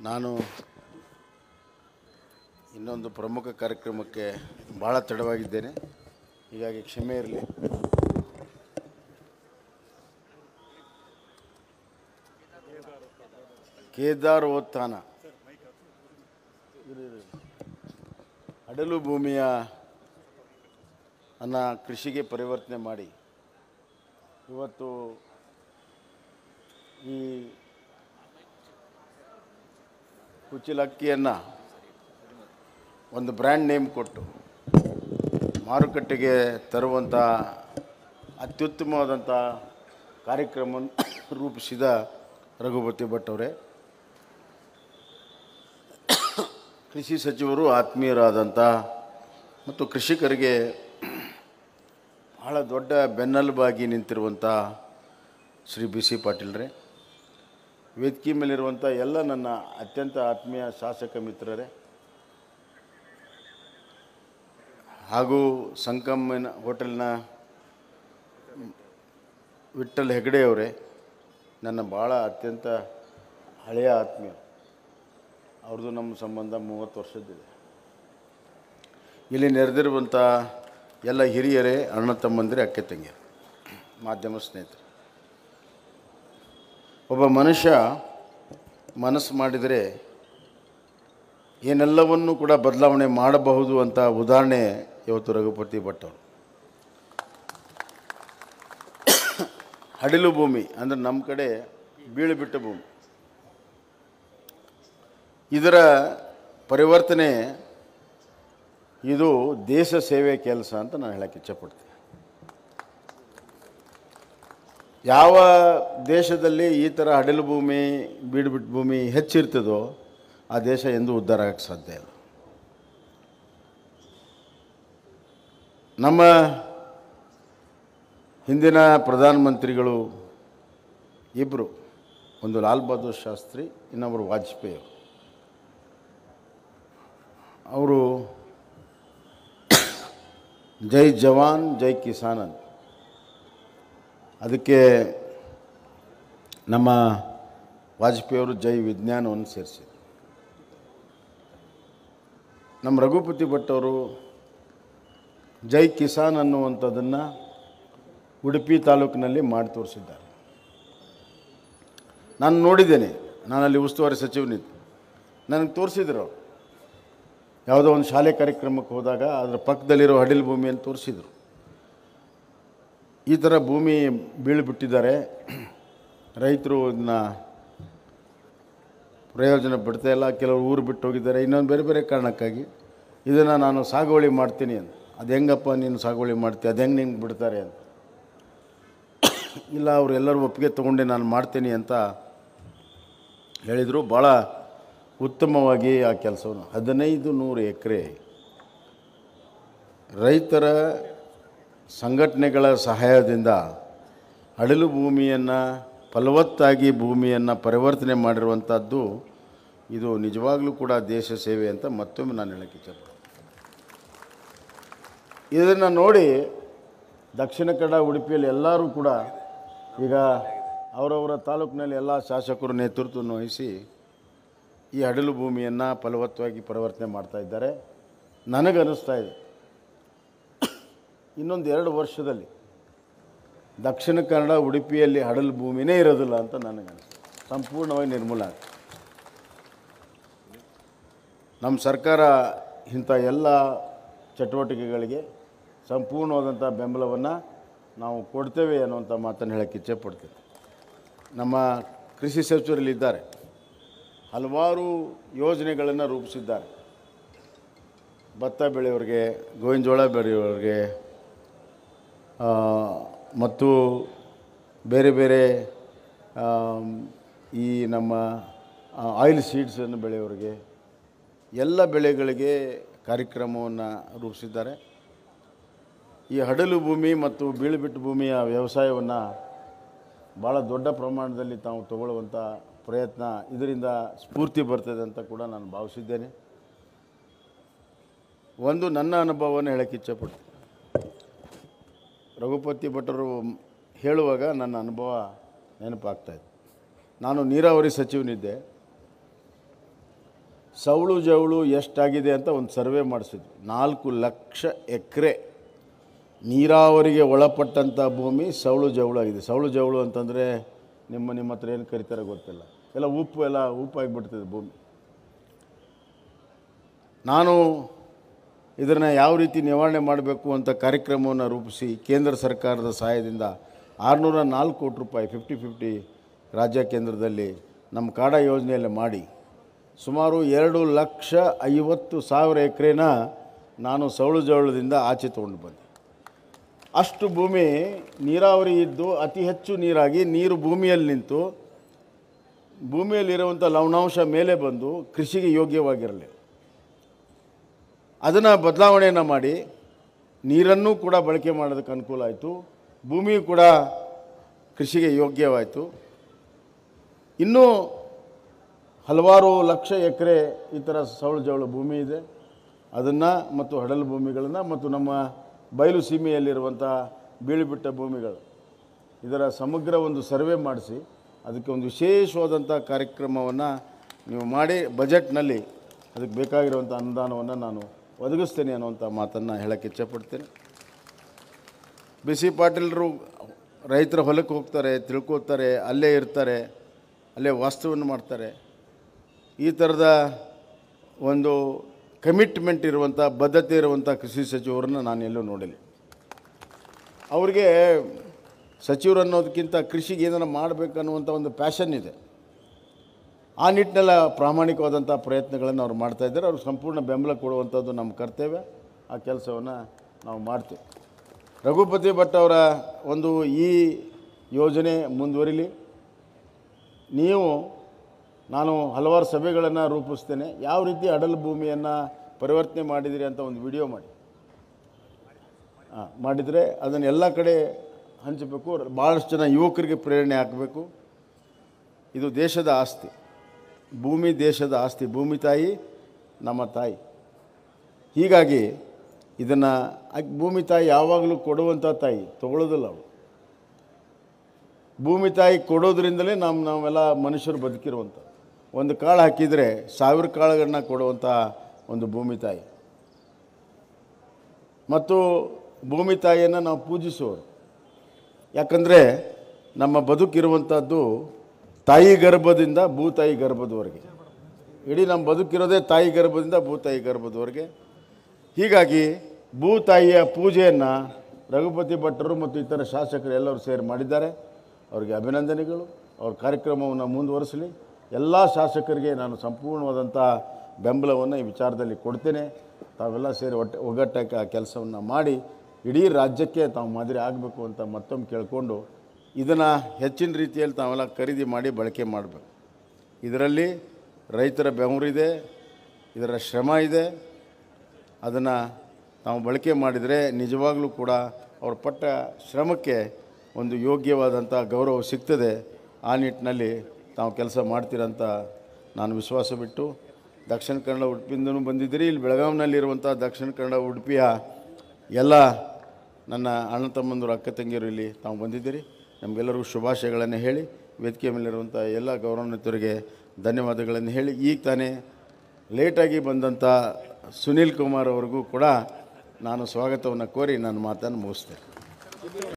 ನಾನು ಇನ್ನೊಂದು ಪ್ರಮುಖ ಕಾರ್ಯಕ್ರಮಕ್ಕೆ ಭಾಳ ತಡವಾಗಿದ್ದೇನೆ ಹೀಗಾಗಿ ಕ್ಷಮೆ ಇರಲಿ ಕೇದಾರೋತ್ಥಾನ ಅಡಲು ಭೂಮಿಯ ಅನ್ನ ಕೃಷಿಗೆ ಪರಿವರ್ತನೆ ಮಾಡಿ ಇವತ್ತು ಈ ಕುಚಿಲಕ್ಕಿಯನ್ನು ಒಂದು ಬ್ರ್ಯಾಂಡ್ ನೇಮ್ ಕೊಟ್ಟು ಮಾರುಕಟ್ಟೆಗೆ ತರುವಂಥ ಅತ್ಯುತ್ತಮವಾದಂಥ ಕಾರ್ಯಕ್ರಮವನ್ನು ರೂಪಿಸಿದ ರಘುಪತಿ ಭಟ್ ಅವರೇ ಕೃಷಿ ಸಚಿವರು ಆತ್ಮೀಯರಾದಂಥ ಮತ್ತು ಕೃಷಿಕರಿಗೆ ಬಹಳ ದೊಡ್ಡ ಬೆನ್ನೆಲುಬಾಗಿ ನಿಂತಿರುವಂಥ ಶ್ರೀ ಬಿ ಸಿ ಪಾಟೀಲ್ರೇ ವೇದಿಕೆ ಮೇಲಿರುವಂಥ ಎಲ್ಲ ನನ್ನ ಅತ್ಯಂತ ಆತ್ಮೀಯ ಶಾಸಕ ಮಿತ್ರರೇ ಹಾಗೂ ಸಂಕಮ್ಮನ ಹೋಟೆಲ್ನ ವಿಠ್ಠಲ್ ಹೆಗಡೆ ಅವರೇ ನನ್ನ ಭಾಳ ಅತ್ಯಂತ ಹಳೆಯ ಆತ್ಮೀಯ ಅವ್ರದ್ದು ನಮ್ಮ ಸಂಬಂಧ ಮೂವತ್ತು ವರ್ಷದ್ದಿದೆ ಇಲ್ಲಿ ನೆರೆದಿರುವಂಥ ಎಲ್ಲ ಹಿರಿಯರೇ ಅಣ್ಣ ತಮ್ಮಂದಿರೇ ಅಕ್ಕೆ ತಂಗಿಯರು ಮಾಧ್ಯಮ ಸ್ನೇಹಿತರು ಒಬ್ಬ ಮನುಷ್ಯ ಮನಸ್ಸು ಮಾಡಿದರೆ ಏನೆಲ್ಲವನ್ನು ಕೂಡ ಬದಲಾವಣೆ ಮಾಡಬಹುದು ಅಂತ ಉದಾಹರಣೆ ಇವತ್ತು ರಘುಪತಿ ಭಟ್ ಅವರು ಹಡಿಲು ಭೂಮಿ ಅಂದರೆ ನಮ್ಮ ಕಡೆ ಬೀಳು ಬಿಟ್ಟ ಭೂಮಿ ಇದರ ಪರಿವರ್ತನೆ ಇದು ದೇಶ ಸೇವೆ ಕೆಲಸ ಅಂತ ನಾನು ಹೇಳಕ್ಕೆ ಇಚ್ಛಪಡ್ತೀನಿ ಯಾವ ದೇಶದಲ್ಲಿ ಈ ಥರ ಹಡಲು ಭೂಮಿ ಬೀಡು ಬಿಟ್ಟು ಭೂಮಿ ಹೆಚ್ಚಿರ್ತದೋ ಆ ದೇಶ ಎಂದೂ ಉದ್ಧಾರ ಆಗಕ್ಕೆ ಸಾಧ್ಯ ಇಲ್ಲ ನಮ್ಮ ಹಿಂದಿನ ಪ್ರಧಾನಮಂತ್ರಿಗಳು ಇಬ್ಬರು ಒಂದು ಲಾಲ್ ಬಹದ್ದೂರ್ ಶಾಸ್ತ್ರಿ ಇನ್ನೊಬ್ಬರು ವಾಜಪೇಯಿ ಅವರು ಜೈ ಜವಾನ್ ಜೈ ಕಿಸಾನ್ ಅಂತ ಅದಕ್ಕೆ ನಮ್ಮ ವಾಜಪೇಯಿಯವರು ಜೈ ವಿಜ್ಞಾನವನ್ನು ಸೇರಿಸಿದರು ನಮ್ಮ ರಘುಪತಿ ಭಟ್ ಅವರು ಜೈ ಕಿಸಾನ್ ಅನ್ನುವಂಥದ್ದನ್ನು ಉಡುಪಿ ತಾಲೂಕಿನಲ್ಲಿ ಮಾಡಿ ತೋರಿಸಿದ್ದಾರೆ ನಾನು ನೋಡಿದ್ದೇನೆ ನಾನಲ್ಲಿ ಉಸ್ತುವಾರಿ ಸಚಿವನಿದ್ದೆ ನನಗೆ ತೋರಿಸಿದ್ರು ಅವರು ಯಾವುದೋ ಒಂದು ಶಾಲೆ ಕಾರ್ಯಕ್ರಮಕ್ಕೆ ಹೋದಾಗ ಅದರ ಪಕ್ಕದಲ್ಲಿರೋ ಹಡಿಲ್ ಭೂಮಿಯನ್ನು ತೋರಿಸಿದರು ಈ ಥರ ಭೂಮಿ ಬೀಳು ಬಿಟ್ಟಿದ್ದಾರೆ ರೈತರು ಇದನ್ನ ಪ್ರಯೋಜನ ಪಡ್ತಾ ಇಲ್ಲ ಕೆಲವರು ಊರು ಬಿಟ್ಟು ಹೋಗಿದ್ದಾರೆ ಇನ್ನೊಂದು ಬೇರೆ ಬೇರೆ ಕಾರಣಕ್ಕಾಗಿ ಇದನ್ನು ನಾನು ಸಾಗುವಳಿ ಮಾಡ್ತೀನಿ ಅಂತ ಅದು ಹೆಂಗಪ್ಪ ನೀನು ಸಾಗುವಳಿ ಮಾಡ್ತೀಯ ಅದು ಹೆಂಗೆ ನಿಂಗೆ ಬಿಡ್ತಾರೆ ಅಂತ ಇಲ್ಲ ಅವರು ಎಲ್ಲರೂ ಒಪ್ಪಿಗೆ ತೊಗೊಂಡೆ ನಾನು ಮಾಡ್ತೀನಿ ಅಂತ ಹೇಳಿದರು ಭಾಳ ಉತ್ತಮವಾಗಿ ಆ ಕೆಲಸವನ್ನು ಹದಿನೈದು ನೂರು ಎಕರೆ ರೈತರ ಸಂಘಟನೆಗಳ ಸಹಾಯದಿಂದ ಅಡಲು ಭೂಮಿಯನ್ನು ಫಲವತ್ತಾಗಿ ಭೂಮಿಯನ್ನು ಪರಿವರ್ತನೆ ಮಾಡಿರುವಂಥದ್ದು ಇದು ನಿಜವಾಗ್ಲೂ ಕೂಡ ದೇಶ ಸೇವೆ ಅಂತ ಮತ್ತೊಮ್ಮೆ ನಾನು ಹೇಳಕ್ಕೆ ಇಚ್ಛಪಡ್ತೀನಿ ಇದನ್ನು ನೋಡಿ ದಕ್ಷಿಣ ಕನ್ನಡ ಉಡುಪಿಯಲ್ಲಿ ಎಲ್ಲರೂ ಕೂಡ ಈಗ ಅವರವರ ತಾಲೂಕಿನಲ್ಲಿ ಎಲ್ಲ ಶಾಸಕರು ನೇತೃತ್ವವನ್ನು ವಹಿಸಿ ಈ ಹಡಲು ಭೂಮಿಯನ್ನು ಫಲವತ್ತವಾಗಿ ಪರಿವರ್ತನೆ ಮಾಡ್ತಾ ಇದ್ದಾರೆ ನನಗನ್ನಿಸ್ತಾ ಇದೆ ಇನ್ನೊಂದು ಎರಡು ವರ್ಷದಲ್ಲಿ ದಕ್ಷಿಣ ಕನ್ನಡ ಉಡುಪಿಯಲ್ಲಿ ಹಡಲು ಭೂಮಿನೇ ಇರೋದಿಲ್ಲ ಅಂತ ನನಗನ್ನಿಸ್ತು ಸಂಪೂರ್ಣವಾಗಿ ನಿರ್ಮೂಲ ಆಗ್ತದೆ ನಮ್ಮ ಸರ್ಕಾರ ಇಂಥ ಎಲ್ಲ ಚಟುವಟಿಕೆಗಳಿಗೆ ಸಂಪೂರ್ಣವಾದಂಥ ಬೆಂಬಲವನ್ನು ನಾವು ಕೊಡ್ತೇವೆ ಅನ್ನುವಂಥ ಮಾತನ್ನು ಹೇಳೋಕ್ಕೆ ಇಚ್ಛೆಪಡ್ತೀನಿ ನಮ್ಮ ಕೃಷಿ ಸಚಿವರಲ್ಲಿದ್ದಾರೆ ಹಲವಾರು ಯೋಜನೆಗಳನ್ನು ರೂಪಿಸಿದ್ದಾರೆ ಭತ್ತ ಬೆಳೆಯೋರಿಗೆ ಗೋವಿನ ಜೋಳ ಬೆಳೆಯೋರಿಗೆ ಆ, ಮತ್ತು ಬೇರೆ ಬೇರೆ ಆಮ್, ಈ ನಮ್ಮ ಆಯಿಲ್ ಸೀಡ್ಸನ್ನು ಬೆಳೆಯೋರಿಗೆ ಎಲ್ಲ ಬೆಳೆಗಳಿಗೆ ಕಾರ್ಯಕ್ರಮವನ್ನು ರೂಪಿಸಿದ್ದಾರೆ ಈ ಹಡಲು ಭೂಮಿ ಮತ್ತು ಬೀಳುಬಿಟ್ಟು ಭೂಮಿಯ ವ್ಯವಸಾಯವನ್ನು ಭಾಳ ದೊಡ್ಡ ಪ್ರಮಾಣದಲ್ಲಿ ತಾವು ತಗೊಳ್ಳುವಂಥ ಪ್ರಯತ್ನ ಇದರಿಂದ ಸ್ಫೂರ್ತಿ ಬರ್ತದೆ ಅಂತ ಕೂಡ ನಾನು ಭಾವಿಸಿದ್ದೇನೆ ಒಂದು ನನ್ನ ಅನುಭವವನ್ನು ಹೇಳಕ್ಕೆ ಇಚ್ಛೆಪಡ್ತೀನಿ ರಘುಪತಿ ಭಟ್ಟರು ಹೇಳುವಾಗ ನನ್ನ ಅನುಭವ ನೆನಪಾಗ್ತಾಯಿದೆ ನಾನು ನೀರಾವರಿ ಸಚಿವನಿದ್ದೆ ಸವಳು ಜವಳು ಎಷ್ಟಾಗಿದೆ ಅಂತ ಒಂದು ಸರ್ವೆ ಮಾಡಿಸಿದ್ವಿ ನಾಲ್ಕು ಲಕ್ಷ ಎಕರೆ ನೀರಾವರಿಗೆ ಒಳಪಟ್ಟಂಥ ಭೂಮಿ ಸವಳು ಜವಳು ಆಗಿದೆ ಸವಳು ಜವಳು ಅಂತಂದರೆ ನಿಮ್ಮ ನಿಮ್ಮ ಹತ್ರ ಏನು ಕರಿತಾರೆ ಗೊತ್ತಿಲ್ಲ ಎಲ್ಲ ಉಪ್ಪು ಎಲ್ಲ ಉಪ್ಪಾಗಿಬಿಡ್ತದೆ ಭೂಮಿ ನಾನು ಇದನ್ನು ಯಾವ ರೀತಿ ನಿವಾರಣೆ ಮಾಡಬೇಕು ಅಂತ ಕಾರ್ಯಕ್ರಮವನ್ನು ರೂಪಿಸಿ ಕೇಂದ್ರ ಸರ್ಕಾರದ ಸಹಾಯದಿಂದ ಆರುನೂರ ನಾಲ್ಕು ಕೋಟಿ ರೂಪಾಯಿ ಫಿಫ್ಟಿ ಫಿಫ್ಟಿ ರಾಜ್ಯ ಕೇಂದ್ರದಲ್ಲಿ ನಮ್ಮ ಕಾಡ ಯೋಜನೆಯಲ್ಲಿ ಮಾಡಿ ಸುಮಾರು ಎರಡು ಲಕ್ಷ ಐವತ್ತು ಸಾವಿರ ಎಕರೆನ ನಾನು ಸೌಳು ಜವಳದಿಂದ ಆಚೆ ತೊಗೊಂಡು ಬಂದೆ ಅಷ್ಟು ಭೂಮಿ ನೀರಾವರಿ ಇದ್ದು ಅತಿ ಹೆಚ್ಚು ನೀರಾಗಿ ನೀರು ಭೂಮಿಯಲ್ಲಿ ನಿಂತು ಭೂಮಿಯಲ್ಲಿರುವಂಥ ಲವಣಾಂಶ ಮೇಲೆ ಬಂದು ಕೃಷಿಗೆ ಯೋಗ್ಯವಾಗಿರಲಿ ಅದನ್ನು ಬದಲಾವಣೆಯನ್ನು ಮಾಡಿ ನೀರನ್ನು ಕೂಡ ಬಳಕೆ ಮಾಡೋದಕ್ಕೆ ಅನುಕೂಲ ಆಯಿತು ಭೂಮಿಯು ಕೂಡ ಕೃಷಿಗೆ ಯೋಗ್ಯವಾಯಿತು ಇನ್ನೂ ಹಲವಾರು ಲಕ್ಷ ಎಕರೆ ಈ ಥರ ಸವಳು ಜವಳು ಭೂಮಿ ಇದೆ ಅದನ್ನು ಮತ್ತು ಹಡಲು ಭೂಮಿಗಳನ್ನು ಮತ್ತು ನಮ್ಮ ಬಯಲು ಸೀಮೆಯಲ್ಲಿರುವಂಥ ಬೀಳುಬಿಟ್ಟ ಭೂಮಿಗಳು ಇದರ ಸಮಗ್ರ ಒಂದು ಸರ್ವೆ ಮಾಡಿಸಿ ಅದಕ್ಕೆ ಒಂದು ವಿಶೇಷವಾದಂಥ ಕಾರ್ಯಕ್ರಮವನ್ನು ನೀವು ಮಾಡಿ ಬಜೆಟ್ನಲ್ಲಿ ಅದಕ್ಕೆ ಬೇಕಾಗಿರುವಂಥ ಅನುದಾನವನ್ನು ನಾನು ಒದಗಿಸ್ತೇನೆ ಅನ್ನುವಂಥ ಮಾತನ್ನು ಹೇಳೋಕ್ಕೆ ಇಚ್ಛಪಡ್ತೇನೆ ಬಿ ಸಿ ಪಾಟೀಲರು ರೈತರ ಹೊಲಕ್ಕೆ ಹೋಗ್ತಾರೆ ತಿಳ್ಕೊತಾರೆ ಅಲ್ಲೇ ಇರ್ತಾರೆ ಅಲ್ಲೇ ವಾಸ್ತವವನ್ನು ಮಾಡ್ತಾರೆ ಈ ಥರದ ಒಂದು ಕಮಿಟ್ಮೆಂಟ್ ಇರುವಂಥ ಬದ್ಧತೆ ಇರುವಂಥ ಕೃಷಿ ಸಚಿವರನ್ನು ನಾನು ಎಲ್ಲೂ ನೋಡಿಲ್ಲ ಅವ್ರಿಗೆ ಸಚಿವರು ಅನ್ನೋದಕ್ಕಿಂತ ಕೃಷಿಗೆ ಏನಾರ ಮಾಡಬೇಕನ್ನುವಂಥ ಒಂದು ಪ್ಯಾಷನ್ ಇದೆ ಆ ನಿಟ್ಟಿನೆಲ್ಲ ಪ್ರಾಮಾಣಿಕವಾದಂಥ ಪ್ರಯತ್ನಗಳನ್ನು ಅವ್ರು ಮಾಡ್ತಾಯಿದ್ದಾರೆ ಅವ್ರಿಗೆ ಸಂಪೂರ್ಣ ಬೆಂಬಲ ಕೊಡುವಂಥದ್ದು ನಮ್ಮ ಕರ್ತವ್ಯ ಆ ಕೆಲಸವನ್ನು ನಾವು ಮಾಡ್ತೀವಿ ರಘುಪತಿ ಭಟ್ ಅವರ ಒಂದು ಈ ಯೋಜನೆ ಮುಂದುವರಿಲಿ ನೀವು ನಾನು ಹಲವಾರು ಸಭೆಗಳನ್ನು ರೂಪಿಸ್ತೇನೆ ಯಾವ ರೀತಿ ಅಡಲ್ ಭೂಮಿಯನ್ನು ಪರಿವರ್ತನೆ ಮಾಡಿದಿರಿ ಅಂತ ಒಂದು ವಿಡಿಯೋ ಮಾಡಿ ಹಾಂ ಮಾಡಿದರೆ ಅದನ್ನು ಎಲ್ಲ ಕಡೆ ಹಂಚಬೇಕು ಭಾಳಷ್ಟು ಜನ ಯುವಕರಿಗೆ ಪ್ರೇರಣೆ ಹಾಕಬೇಕು ಇದು ದೇಶದ ಆಸ್ತಿ ಭೂಮಿ ದೇಶದ ಆಸ್ತಿ ಭೂಮಿ ತಾಯಿ ನಮ್ಮ ತಾಯಿ ಹೀಗಾಗಿ ಇದನ್ನು ಭೂಮಿ ತಾಯಿ ಯಾವಾಗಲೂ ಕೊಡುವಂಥ ತಾಯಿ ತಗೊಳ್ಳೋದಿಲ್ಲ ಅವಳು ಭೂಮಿ ತಾಯಿ ಕೊಡೋದ್ರಿಂದಲೇ ನಮ್ಮ ನಾವೆಲ್ಲ ಮನುಷ್ಯರು ಬದುಕಿರುವಂಥ ಒಂದು ಕಾಳು ಹಾಕಿದರೆ ಸಾವಿರ ಕಾಳುಗಳನ್ನ ಕೊಡುವಂಥ ಒಂದು ಭೂಮಿ ತಾಯಿ ಮತ್ತು ಭೂಮಿ ತಾಯಿಯನ್ನು ನಾವು ಪೂಜಿಸುವರು ಯಾಕಂದರೆ ನಮ್ಮ ಬದುಕಿರುವಂಥದ್ದು ತಾಯಿ ಗರ್ಭದಿಂದ ಭೂತಾಯಿ ಗರ್ಭದವರೆಗೆ ಇಡೀ ನಮ್ಮ ಬದುಕಿರೋದೇ ತಾಯಿ ಗರ್ಭದಿಂದ ಭೂತಾಯಿ ಗರ್ಭದವರೆಗೆ ಹೀಗಾಗಿ ಭೂತಾಯಿಯ ಪೂಜೆಯನ್ನು ರಘುಪತಿ ಭಟ್ಟರು ಮತ್ತು ಇತರ ಶಾಸಕರು ಎಲ್ಲರೂ ಸೇರಿ ಮಾಡಿದ್ದಾರೆ ಅವರಿಗೆ ಅಭಿನಂದನೆಗಳು ಅವ್ರ ಕಾರ್ಯಕ್ರಮವನ್ನು ಮುಂದುವರಿಸಲಿ ಎಲ್ಲ ಶಾಸಕರಿಗೆ ನಾನು ಸಂಪೂರ್ಣವಾದಂಥ ಬೆಂಬಲವನ್ನು ಈ ವಿಚಾರದಲ್ಲಿ ಕೊಡ್ತೇನೆ ತಾವೆಲ್ಲ ಸೇರಿ ಒಟ್ಟು ಒಗ್ಗಟ್ಟಕ್ಕೆ ಆ ಕೆಲಸವನ್ನು ಮಾಡಿ ಇಡೀ ರಾಜ್ಯಕ್ಕೆ ತಾವು ಮಾದರಿ ಆಗಬೇಕು ಅಂತ ಮತ್ತೊಮ್ಮೆ ಕೇಳಿಕೊಂಡು ಇದನ್ನು ಹೆಚ್ಚಿನ ರೀತಿಯಲ್ಲಿ ತಾವೆಲ್ಲ ಖರೀದಿ ಮಾಡಿ ಬಳಕೆ ಮಾಡಬೇಕು ಇದರಲ್ಲಿ ರೈತರ ಬೆವರಿದೆ ಇದರ ಶ್ರಮ ಇದೆ ಅದನ್ನು ನಾವು ಬಳಕೆ ಮಾಡಿದರೆ ನಿಜವಾಗಲೂ ಕೂಡ ಅವ್ರ ಪಟ್ಟ ಶ್ರಮಕ್ಕೆ ಒಂದು ಯೋಗ್ಯವಾದಂಥ ಗೌರವ ಸಿಗ್ತದೆ ಆ ನಿಟ್ಟಿನಲ್ಲಿ ತಾವು ಕೆಲಸ ಮಾಡ್ತೀರಂತ ನಾನು ವಿಶ್ವಾಸ ಬಿಟ್ಟು ದಕ್ಷಿಣ ಕನ್ನಡ ಉಡುಪಿಯಿಂದನೂ ಬಂದಿದ್ದೀರಿ ಇಲ್ಲಿ ಬೆಳಗಾವಿನಲ್ಲಿರುವಂಥ ದಕ್ಷಿಣ ಕನ್ನಡ ಉಡುಪಿಯ ಎಲ್ಲ ನನ್ನ ಅಣ್ಣ ತಮ್ಮಂದರು ಅಕ್ಕ ತಂಗಿಯರು ಇಲ್ಲಿ ತಾವು ಬಂದಿದ್ದೀರಿ ನಮಗೆಲ್ಲರಿಗೂ ಶುಭಾಶಯಗಳನ್ನು ಹೇಳಿ ವೇದಿಕೆ ಮೇಲಿರುವಂಥ ಎಲ್ಲ ಗೌರವಾನ್ವಿತರಿಗೆ ಧನ್ಯವಾದಗಳನ್ನು ಹೇಳಿ ಈಗ ತಾನೇ ಲೇಟಾಗಿ ಬಂದಂಥ ಸುನೀಲ್ ಕುಮಾರ್ ಅವ್ರಿಗೂ ಕೂಡ ನಾನು ಸ್ವಾಗತವನ್ನು ಕೋರಿ ನನ್ನ ಮಾತನ್ನು ಮುಗಿಸ್ತೇನೆ